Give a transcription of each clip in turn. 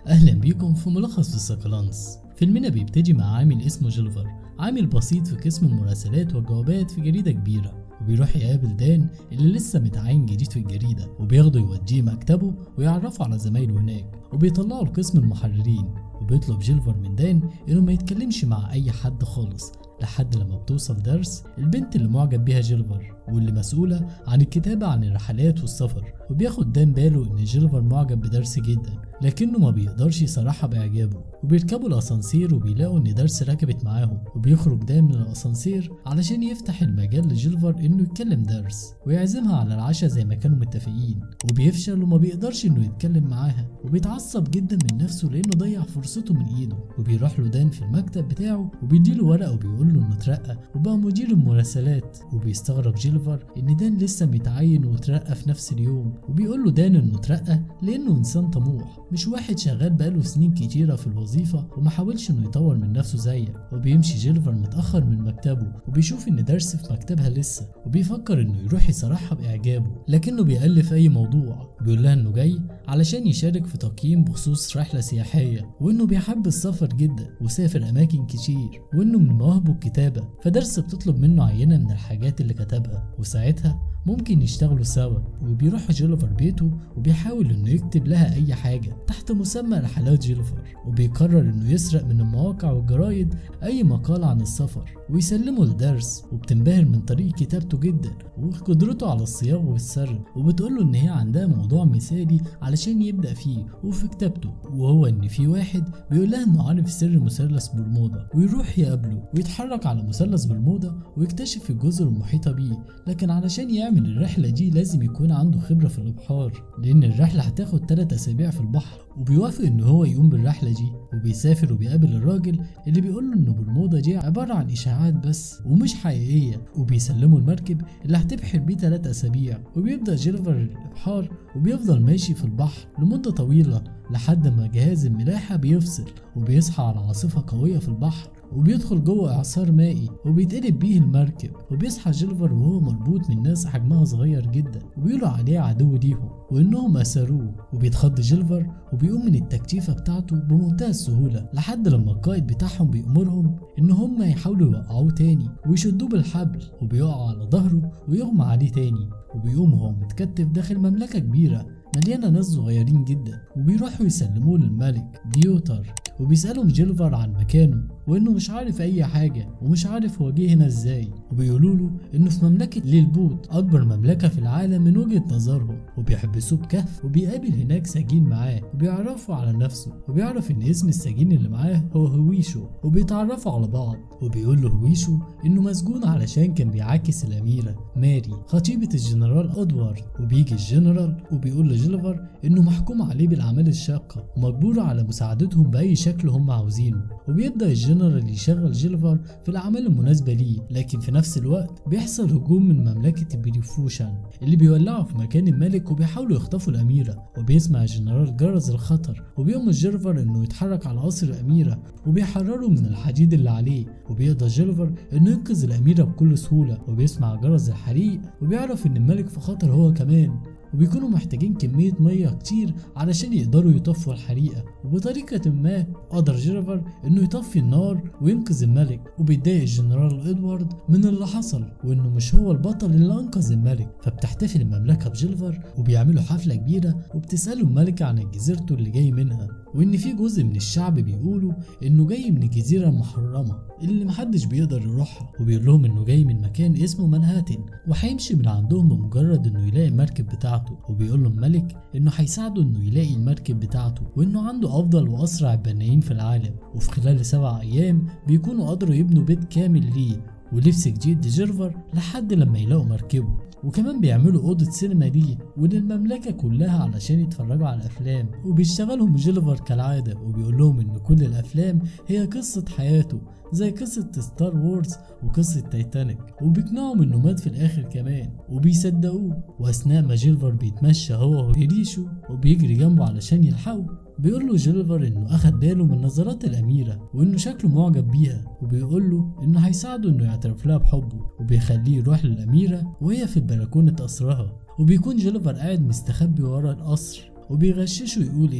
أهلا بيكم في ملخص السكالانس فيلمنا بيبتدي مع عامل اسمه جيلفر عامل بسيط في قسم المراسلات والجوابات في جريدة كبيرة وبيروح يقابل دان اللي لسه متعين جديد في الجريدة وبياخده يوديه مكتبه ويعرفه على زمايله هناك وبيطلعه لقسم المحررين وبيطلب جيلفر من دان انه ما يتكلمش مع اي حد خالص لحد لما بتوصل درس البنت اللي معجب بيها جيلفر واللي مسؤولة عن الكتابة عن الرحلات والسفر وبياخد دان باله ان جيلفر معجب بدرس جدا لكنه ما بيقدرش يصرحها باعجابه وبيركبوا الاسانسير وبيلاقوا ان درس ركبت معاهم وبيخرج دان من الاسانسير علشان يفتح المجال لجيلفر انه يتكلم درس ويعزمها على العشاء زي ما كانوا متفقين وبيفشل وما بيقدرش انه يتكلم معاها وبيتعصب جدا من نفسه لانه ضيع فرصته من ايده وبيروح له دان في المكتب بتاعه وبيديله ورقه وبيقول له انه اترقى وبقى مدير المراسلات وبيستغرب جيلفر ان دان لسه متعين واترقى في نفس اليوم وبيقول له دان انه اترقى لانه انسان طموح مش واحد شغال بقاله سنين كتيرة في الوظيفة وما حاولش انه يطور من نفسه زيك وبيمشي جيلفر متأخر من مكتبه وبيشوف ان درس في مكتبها لسه وبيفكر انه يروح يصرحها بإعجابه لكنه بيألف أي موضوع بيقول لها انه جاي علشان يشارك في تقييم بخصوص رحلة سياحية وانه بيحب السفر جدا وسافر أماكن كتير وانه من مواهبه الكتابة فدرس بتطلب منه عينة من الحاجات اللي كتبها وساعتها ممكن يشتغلوا سوا وبيروح جيلفر بيته وبيحاول انه يكتب لها اي حاجة تحت مسمى رحلات جيلفر وبيقرر انه يسرق من المواقع والجرايد اي مقال عن السفر ويسلمه لدرس وبتنبهر من طريقة كتابته جدا وقدرته على الصياغة والسرد وبتقوله ان هي عندها موضوع مثالي علشان يبدأ فيه وفي كتابته وهو ان في واحد بيقول لها انه عارف سر مثلث برمودا ويروح يقابله ويتحرك على مثلث برمودا ويكتشف الجزر المحيطة بيه لكن علشان يعمل يعمل الرحلة دي لازم يكون عنده خبرة في الإبحار لأن الرحلة هتاخد تلات أسابيع في البحر وبيوافق إن هو يقوم بالرحلة دي وبيسافر وبيقابل الراجل اللي بيقول له إن برمودا دي عبارة عن إشاعات بس ومش حقيقية وبيسلمه المركب اللي هتبحر بيه تلات أسابيع وبيبدأ جيلفر الإبحار وبيفضل ماشي في البحر لمدة طويلة لحد ما جهاز الملاحة بيفصل وبيصحى على عاصفة قوية في البحر وبيدخل جوه إعصار مائي وبيتقلب بيه المركب وبيصحى جيلفر وهو مربوط من ناس حجمها صغير جدا وبيقولوا عليه عدو ليهم وإنهم أسروه وبيتخض جيلفر وبيقوم من التكتيفة بتاعته بمنتهى السهولة لحد لما القائد بتاعهم بيأمرهم إن هم يحاولوا يوقعوه تاني ويشدوه بالحبل وبيقع على ظهره ويغمى عليه تاني وبيقوم وهو متكتف داخل مملكة كبيرة مليانة ناس صغيرين جدا وبيروحوا يسلموه للملك ديوتر وبيسألهم جيلفر عن مكانه وإنه مش عارف أي حاجة ومش عارف هو جه هنا إزاي وبيقولوا له إنه في مملكة ليلبوت أكبر مملكة في العالم من وجهة نظرهم وبيحبسوه بكهف وبيقابل هناك سجين معاه وبيعرفوا على نفسه وبيعرف إن اسم السجين اللي معاه هو هويشو وبيتعرفوا على بعض وبيقول له هويشو إنه مسجون علشان كان بيعاكس الأميرة ماري خطيبة الجنرال أدوارد وبيجي الجنرال وبيقول لجيلفر إنه محكوم عليه بالأعمال الشاقة ومجبور على مساعدتهم بأي شكل هم عاوزينه وبيبدأ الجنرال يشغل جيلفر في الأعمال المناسبة ليه لكن في نفس الوقت بيحصل هجوم من مملكة البريفوشان اللي بيولعوا في مكان الملك وبيحاولوا يخطفوا الأميرة وبيسمع الجنرال جرس الخطر وبيأمر جيلفر إنه يتحرك على قصر الأميرة وبيحرره من الحديد اللي عليه وبيقدر جيلفر إنه ينقذ الأميرة بكل سهولة وبيسمع جرس الحريق وبيعرف إن الملك في خطر هو كمان وبيكونوا محتاجين كمية مية كتير علشان يقدروا يطفوا الحريقة وبطريقة ما قدر جيرفر انه يطفي النار وينقذ الملك وبيتضايق الجنرال ادوارد من اللي حصل وانه مش هو البطل اللي انقذ الملك فبتحتفل المملكة بجيلفر وبيعملوا حفلة كبيرة وبتسأله الملكة عن جزيرته اللي جاي منها وان في جزء من الشعب بيقولوا انه جاي من الجزيرة المحرمة اللي محدش بيقدر يروحها وبيقول لهم انه جاي من مكان اسمه منهاتن وهيمشي من عندهم بمجرد انه يلاقي المركب بتاعته وبيقول له الملك انه هيساعده انه يلاقي المركب بتاعته وانه عنده افضل واسرع البنايين في العالم وفي خلال سبع ايام بيكونوا قدروا يبنوا بيت كامل ليه ولبس جديد لجيرفر لحد لما يلاقوا مركبه وكمان بيعملوا أوضة سينما ليه وللمملكة كلها علشان يتفرجوا على الأفلام وبيشتغلهم جيلفر كالعادة وبيقول لهم إن كل الأفلام هي قصة حياته زي قصة ستار وورز وقصة تايتانيك وبيقنعهم إنه مات في الآخر كمان وبيصدقوه وأثناء ما جيلفر بيتمشى هو وريشو وبيجري جنبه علشان يلحقه بيقول له جيلفر انه اخد باله من نظرات الاميرة وانه شكله معجب بيها وبيقول له انه هيساعده انه يعترف لها بحبه وبيخليه يروح للاميرة وهي في بلكونة قصرها وبيكون جيلفر قاعد مستخبي ورا القصر وبيغششه يقول ايه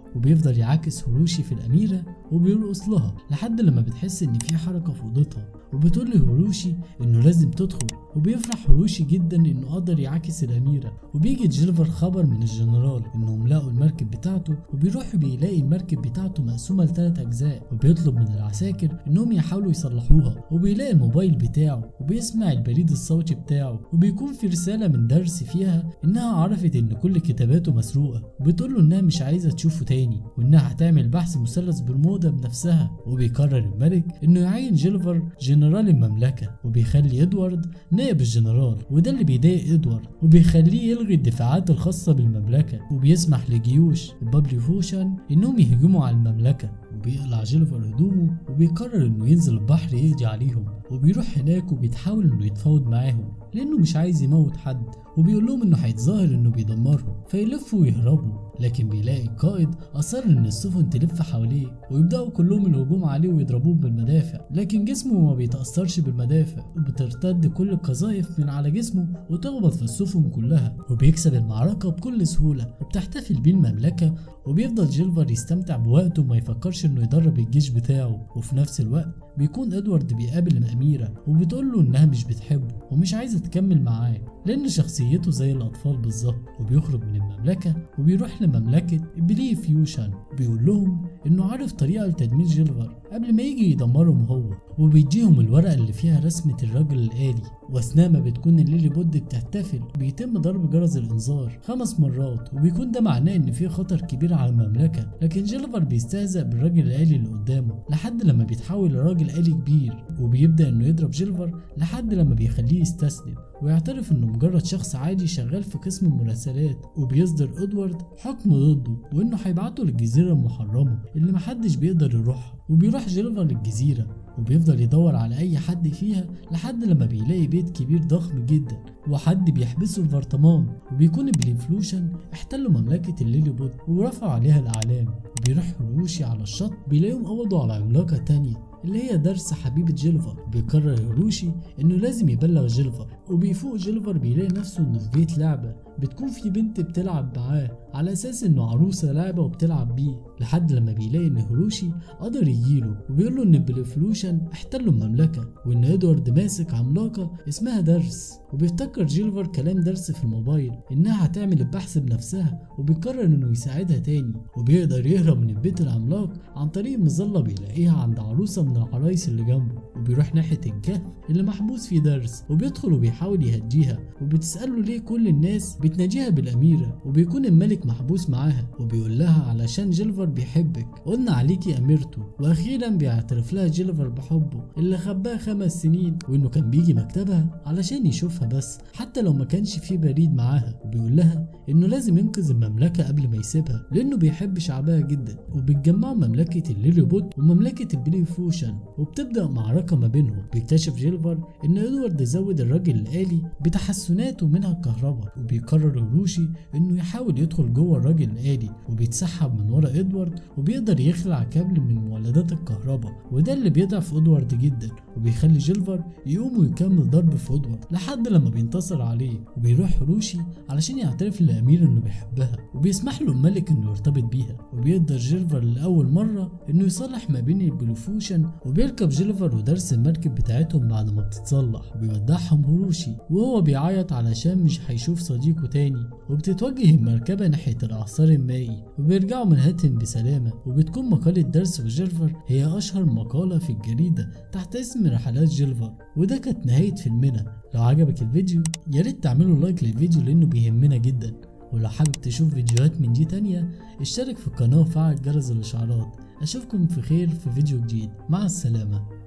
وبيفضل يعاكس هروشي في الأميرة وبيرقص لها لحد لما بتحس إن في حركة في أوضتها وبتقول لهروشي إنه لازم تدخل وبيفرح هروشي جدا إنه قدر يعاكس الأميرة وبيجي جيلفر خبر من الجنرال إنهم لقوا المركب بتاعته وبيروح بيلاقي المركب بتاعته مقسومة لثلاث أجزاء وبيطلب من العساكر إنهم يحاولوا يصلحوها وبيلاقي الموبايل بتاعه وبيسمع البريد الصوتي بتاعه وبيكون في رسالة من درس فيها إنها عرفت إن كل كتاباته مسروقة وبتقول له إنها مش عايزة تشوفه تاني وإنها هتعمل بحث مثلث برمودا بنفسها وبيقرر الملك إنه يعين جيلفر جنرال المملكة وبيخلي إدوارد نائب الجنرال وده اللي بيضايق إدوارد وبيخليه يلغي الدفاعات الخاصة بالمملكة وبيسمح لجيوش البابلي فوشن إنهم يهجموا على المملكة وبيقلع جيلفر هدومه وبيقرر انه ينزل البحر يقضي عليهم وبيروح هناك وبيتحاول انه يتفاوض معاهم لانه مش عايز يموت حد وبيقول لهم انه هيتظاهر انه بيدمرهم فيلفوا ويهربوا لكن بيلاقي القائد اصر ان السفن تلف حواليه ويبداوا كلهم الهجوم عليه ويضربوه بالمدافع لكن جسمه ما بيتاثرش بالمدافع وبترتد كل القذائف من على جسمه وتخبط في السفن كلها وبيكسب المعركه بكل سهوله وبتحتفل بيه المملكه وبيفضل جيلفر يستمتع بوقته وما يفكرش انه يدرب الجيش بتاعه وفي نفس الوقت بيكون ادوارد بيقابل الاميره وبتقول له انها مش بتحبه ومش عايزه تكمل معاه لان شخصيته زي الاطفال بالظبط وبيخرج من المملكه وبيروح لمملكه بلي فيوشن بيقول لهم انه عارف طريقه لتدمير جيلفر قبل ما يجي يدمرهم هو وبيديهم الورقه اللي فيها رسمه الرجل الالي واثناء ما بتكون الليلي بود بتحتفل بيتم ضرب جرس الانذار خمس مرات وبيكون ده معناه ان في خطر كبير على المملكه لكن جيلفر بيستهزأ بالراجل الالي اللي قدامه لحد لما بيتحول لراجل آلي كبير وبيبدأ انه يضرب جيلفر لحد لما بيخليه يستسلم ويعترف انه مجرد شخص عادي شغال في قسم المراسلات وبيصدر ادوارد حكم ضده وانه هيبعته للجزيره المحرمه اللي محدش بيقدر يروحها وبيروح جيلفر للجزيره وبيفضل يدور على اي حد فيها لحد لما بيلاقي بيت كبير ضخم جدا وحد بيحبسه في برطمان وبيكون بليفلوشن احتلوا مملكة الليلي بود ورفعوا عليها الأعلام وبيروح هروشي على الشط بيلاقيهم قبضوا على عملاقة تانية اللي هي درس حبيبة جيلفر بيقرر هيروشي انه لازم يبلغ جيلفر وبيفوق جيلفر بيلاقي نفسه انه في بيت لعبة بتكون في بنت بتلعب معاه على اساس انه عروسة لعبة وبتلعب بيه لحد لما بيلاقي ان هيروشي قدر يجيله وبيقول له ان بليفلوشن احتلوا المملكة وان ادوارد ماسك عملاقة اسمها درس وبيفتكر جيلفر كلام درس في الموبايل انها هتعمل البحث بنفسها وبيقرر انه يساعدها تاني وبيقدر يهرب من البيت العملاق عن طريق مظلة بيلاقيها عند عروسة من العرايس اللي جنبه وبيروح ناحية الكهف اللي محبوس فيه درس وبيدخل وبيحاول يهديها وبتسأله ليه كل الناس بتناجيها بالأميرة وبيكون الملك محبوس معاها وبيقول لها علشان جيلفر بيحبك قلنا عليكي أميرته وأخيرا بيعترف لها جيلفر بحبه اللي خباه خمس سنين وإنه كان بيجي مكتبها علشان يشوفها بس حتى لو ما كانش فيه بريد معاها وبيقول لها إنه لازم ينقذ المملكة قبل ما يسيبها لأنه بيحب شعبها جدا وبيتجمعوا مملكة الليلي بود ومملكة البلي فوشن وبتبدأ معركة ما بينهم بيكتشف جيلفر إن إدوارد زود الراجل الآلي بتحسنات ومنها الكهرباء وبيقرر هروشي إنه يحاول يدخل جوه الراجل الآلي وبيتسحب من ورا إدوارد وبيقدر يخلع كابل من مولدات الكهرباء وده اللي بيضعف إدوارد جدا وبيخلي جيلفر يقوم ويكمل ضرب في إدوارد لحد لما بينتصر عليه وبيروح هروشي علشان يعترف للأمير إنه بيحبها وبيسمح له الملك إنه يرتبط بيها وبيقدر جيلفر لأول مرة إنه يصلح ما بين البلوفوشن وبيركب جيلفر ودرس المركب بتاعتهم بعد ما بتتصلح وبيودعهم هروشي وهو بيعيط علشان مش هيشوف صديقه تاني وبتتوجه المركبة ناحية الإعصار المائي وبيرجعوا منهاتن بسلامة وبتكون مقالة درس وجيلفر هي أشهر مقالة في الجريدة تحت اسم رحلات جيلفر وده كانت نهاية فيلمنا لو عجبك الفيديو ياريت تعملوا لايك للفيديو لأنه بيهمنا جدا ولو حابب تشوف فيديوهات من دي تانية اشترك في القناة وفعل جرس الإشعارات أشوفكم في خير في فيديو جديد مع السلامة